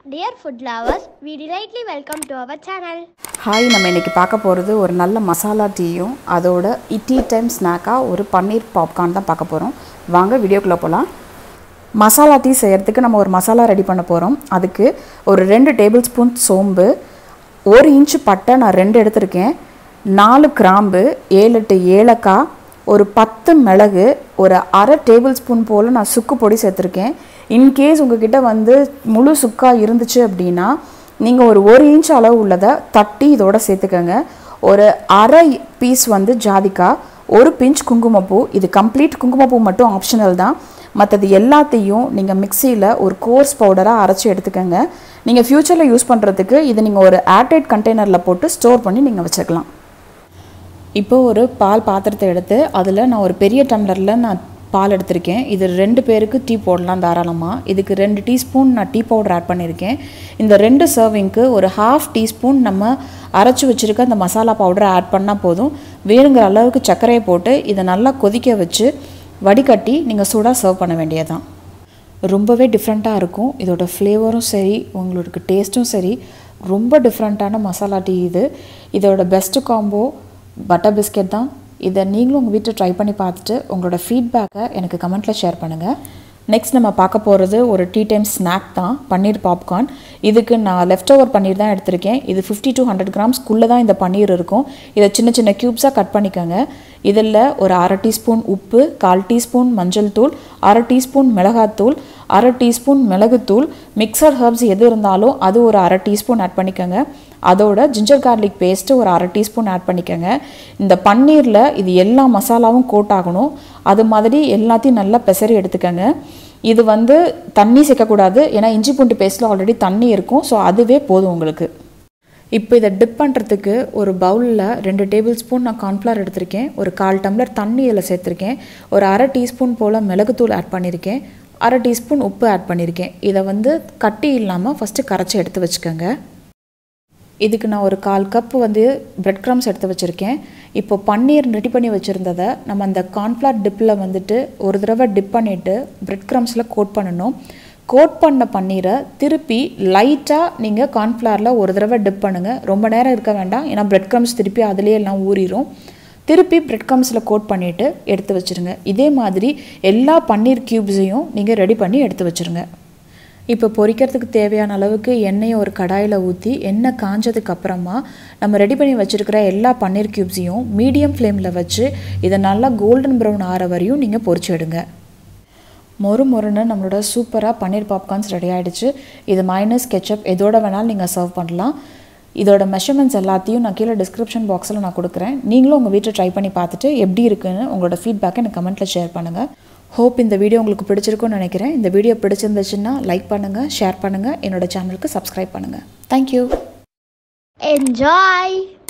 Dear food lovers, we delightfully welcome to our channel. Hi நம்ம இன்றைக்கி பார்க்க போகிறது ஒரு நல்ல மசாலா டீயும் அதோட டீ டைம் ஸ்நாக்காக ஒரு பன்னீர் பாப்கார்ன் தான் பார்க்க போகிறோம் வாங்க வீடியோக்குள்ளே போகலாம் மசாலா டீ செய்கிறதுக்கு நம்ம ஒரு மசாலா ரெடி பண்ண போகிறோம் அதுக்கு ஒரு ரெண்டு டேபிள் ஸ்பூன் சோம்பு ஒரு இன்ச்சு பட்டை நான் ரெண்டு எடுத்திருக்கேன் நாலு கிராம்பு ஏழு எட்டு ஏலக்காய் ஒரு பத்து மிளகு ஒரு அரை டேபிள் ஸ்பூன் போல் நான் சுக்கு பொடி சேர்த்துருக்கேன் இன்கேஸ் உங்ககிட்ட வந்து முழு சுக்கா இருந்துச்சு அப்படின்னா நீங்கள் ஒரு ஒரு இன்ச் அளவு உள்ளதை தட்டி இதோட சேர்த்துக்கோங்க ஒரு அரை பீஸ் வந்து ஜாதிக்காய் ஒரு பிஞ்ச் குங்குமப்பூ இது கம்ப்ளீட் குங்குமப்பூ மட்டும் ஆப்ஷனல் தான் மற்றது எல்லாத்தையும் நீங்கள் மிக்சியில் ஒரு கோர்ஸ் பவுடராக அரைச்சி எடுத்துக்கோங்க நீங்கள் ஃப்யூச்சரில் யூஸ் பண்ணுறதுக்கு இது நீங்கள் ஒரு ஏர்டைட் கண்டெய்னரில் போட்டு ஸ்டோர் பண்ணி நீங்கள் வச்சுக்கலாம் இப்போ ஒரு பால் பாத்திரத்தை எடுத்து அதில் நான் ஒரு பெரிய டம்ளரில் நான் பால் எடுத்திருக்கேன் இது ரெண்டு பேருக்கு டீ போடலாம் தாராளமாக இதுக்கு ரெண்டு டீஸ்பூன் நான் டீ பவுடர் ஆட் பண்ணியிருக்கேன் இந்த ரெண்டு சர்விங்க்கு ஒரு ஹாஃப் டீஸ்பூன் நம்ம அரைச்சி வச்சுருக்க அந்த மசாலா பவுடரை ஆட் பண்ணால் போதும் வேணுங்கிற அளவுக்கு சர்க்கரையை போட்டு இதை நல்லா கொதிக்க வச்சு வடிகட்டி நீங்கள் சூடாக சர்வ் பண்ண வேண்டியதுதான் ரொம்பவே டிஃப்ரெண்ட்டாக இருக்கும் இதோட ஃப்ளேவரும் சரி உங்களுக்கு டேஸ்ட்டும் சரி ரொம்ப டிஃப்ரெண்ட்டான மசாலா டீ இது இதோட பெஸ்ட்டு காம்போ பட்டர் பிஸ்கெட் தான் இதை நீங்களும் உங்கள் வீட்டில் ட்ரை பண்ணி பார்த்துட்டு உங்களோட ஃபீட்பேக்கை எனக்கு கமெண்ட்டில் ஷேர் பண்ணுங்கள் நெக்ஸ்ட் நம்ம பார்க்க போகிறது ஒரு டீ டைம் ஸ்நாக் தான் பன்னீர் பாப்கார்ன் இதுக்கு நான் லெஃப்ட் ஓவர் பன்னீர் தான் எடுத்திருக்கேன் இது ஃபிஃப்டி டு ஹண்ட்ரட் கிராம்ஸ்க்குள்ளே தான் இந்த பன்னீர் இருக்கும் இதை சின்ன சின்ன க்யூப்ஸாக கட் பண்ணிக்கோங்க இதில் ஒரு அரை டீஸ்பூன் உப்பு கால் டீஸ்பூன் மஞ்சள் தூள் அரை டீஸ்பூன் மிளகாத்தூள் அரை டீஸ்பூன் மிளகுத்தூள் மிக்சர் ஹர்ப்ஸ் எது இருந்தாலும் அது ஒரு அரை டீஸ்பூன் ஆட் பண்ணிக்கோங்க அதோட ஜிஞ்சர் கார்லிக் பேஸ்ட்டு ஒரு அரை டீஸ்பூன் ஆட் பண்ணிக்கோங்க இந்த பன்னீரில் இது எல்லா மசாலாவும் கோட் ஆகணும் அது மாதிரி எல்லாத்தையும் நல்லா பெசரி எடுத்துக்கோங்க இது வந்து தண்ணி சேர்க்கக்கூடாது ஏன்னா இஞ்சி பூண்டு பேஸ்ட்டில் ஆல்ரெடி தண்ணி இருக்கும் ஸோ அதுவே போதும் உங்களுக்கு இப்போ இதை டிப் பண்ணுறதுக்கு ஒரு பவுலில் ரெண்டு டேபிள் ஸ்பூன் நான் கார்ன்ஃப்ளவர் எடுத்திருக்கேன் ஒரு கால் டம்ளர் தண்ணி இதில் சேர்த்துருக்கேன் ஒரு அரை டீஸ்பூன் போல் மிளகுத்தூள் ஆட் பண்ணியிருக்கேன் அரை டீஸ்பூன் உப்பு ஆட் பண்ணியிருக்கேன் இதை வந்து கட்டி இல்லாமல் ஃபஸ்ட்டு கரைச்சி எடுத்து வச்சுக்கோங்க இதுக்கு நான் ஒரு கால் கப் வந்து பிரெட் க்ரம்ஸ் எடுத்து வச்சுருக்கேன் இப்போ பன்னீர் ரெடி பண்ணி வச்சுருந்ததை நம்ம அந்த கார்ன்ஃப்ளவர் டிப்பில் வந்துட்டு ஒரு தடவை டிப் பண்ணிவிட்டு பிரெட் க்ரம்ஸில் கோட் பண்ணணும் கோட் பண்ண பன்னீரை திருப்பி லைட்டாக நீங்கள் கார்ன்ஃப்ளவரில் ஒரு தடவை டிப் பண்ணுங்கள் ரொம்ப நேரம் இருக்க வேண்டாம் ஏன்னா பிரெட் க்ரம்ஸ் திருப்பி அதிலே எல்லாம் ஊறிடும் திருப்பி பிரெட் க்ரம்ஸில் கோட் பண்ணிவிட்டு எடுத்து வச்சுருங்க இதே மாதிரி எல்லா பன்னீர் க்யூப்ஸையும் நீங்கள் ரெடி பண்ணி எடுத்து வச்சுருங்க இப்போ பொரிக்கிறதுக்கு தேவையான அளவுக்கு எண்ணெயை ஒரு கடாயில் ஊற்றி எண்ணெய் காஞ்சதுக்கு அப்புறமா நம்ம ரெடி பண்ணி வச்சுருக்கிற எல்லா பன்னீர் க்யூப்ஸையும் மீடியம் ஃப்ளேமில் வச்சு இதை நல்லா கோல்டன் ப்ரௌன் ஆற வரையும் நீங்கள் பொரிச்சு எடுங்க மொறு மொறுன்னு நம்மளோட சூப்பராக பன்னீர் பாப்கார்ன்ஸ் ரெடி ஆகிடுச்சு இது மைனஸ் கெச்சப் எதோட வேணாலும் நீங்கள் சர்வ் பண்ணலாம் இதோட மெஷர்மெண்ட்ஸ் எல்லாத்தையும் நான் கீழே டிஸ்கிரிப்ஷன் பாக்ஸில் நான் கொடுக்குறேன் நீங்களும் உங்கள் வீட்டில் ட்ரை பண்ணி பார்த்துட்டு எப்படி இருக்குன்னு உங்களோட ஃபீட்பேக்கை எனக்கு கமெண்ட்டில் ஷேர் பண்ணுங்கள் ஹோப் இந்த வீடியோ உங்களுக்கு பிடிச்சிருக்கும்னு நினைக்கிறேன் இந்த வீடியோ பிடிச்சிருந்துச்சுன்னா லைக் பண்ணுங்கள் ஷேர் பண்ணுங்கள் என்னோட சேனலுக்கு சப்ஸ்கிரைப் பண்ணுங்கள் தேங்க்யூ Enjoy!